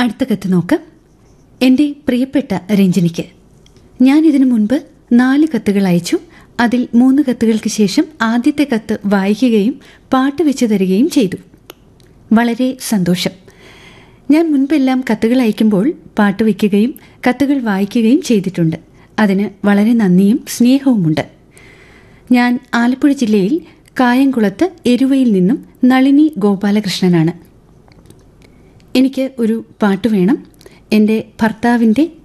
അടുത്ത കത്ത് നോക്കാം എൻ്റെ പ്രിയപ്പെട്ട രഞ്ജിനിക്ക് ഞാൻ ഇതിനു മുൻപ് നാല് കത്തുകൾ അയച്ചു അതിൽ മൂന്ന് കത്തുകൾക്ക് ശേഷം ആദ്യത്തെ കത്ത് വായിക്കുകയും പാട്ട് വെച്ച് തരികയും ചെയ്തു വളരെ സന്തോഷം ഞാൻ മുൻപെല്ലാം കത്തുകൾ അയക്കുമ്പോൾ പാട്ട് വയ്ക്കുകയും കത്തുകൾ വായിക്കുകയും ചെയ്തിട്ടുണ്ട് അതിന് വളരെ നന്ദിയും സ്നേഹവുമുണ്ട് ഞാൻ ആലപ്പുഴ ജില്ലയിൽ കായംകുളത്ത് എരുവയിൽ നിന്നും നളിനി ഗോപാലകൃഷ്ണനാണ് എനിക്ക് ഒരു പാട്ട് വേണം എൻ്റെ ഭർത്താവിൻ്റെ